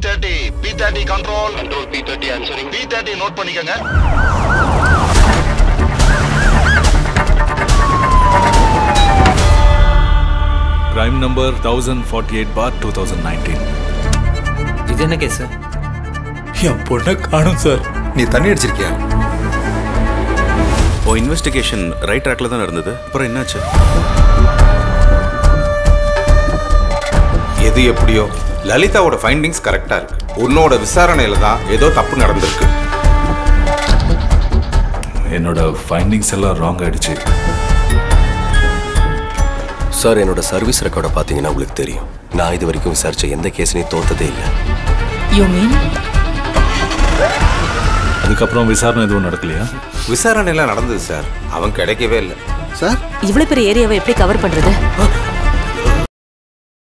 thirty P thirty control control P thirty answering P thirty note பண்ணிக்கங்க crime number thousand forty eight bar two thousand nineteen இது என்ன case என் பொண்ணை காணும் sir நீ தண்ணி அடிச்சிருக்கியா ஓ investigation right ட்ராக்ல தான் இருந்தது அப்புறம் என்னாச்சு எது எப்படியோ லலிதாவோட ஃபைண்டிங்ஸ் கரெக்டா இருக்கு உன்னோட விசாரணையில தான் ஏதோ தப்பு நடந்திருக்கு என்னோட ஃபைண்டிங்ஸ் எல்லாம் ராங் ஆயிடுச்சு சார் என்னோட சர்வீஸ் ரெக்கார்டை பார்த்தீங்கன்னா உங்களுக்கு தெரியும் நான் இது வரைக்கும் விசாரிச்ச எந்த கேஸ்லையும் தோத்ததே இல்லை யூ மீன் அதுக்கப்புறம் விசாரணை எதுவும் நடக்கலையா விசாரணையெல்லாம் நடந்தது சார் அவன் கிடைக்கவே இல்லை இவ்வளவு பெரிய ஏரியாவை எப்படி கவர் பண்றது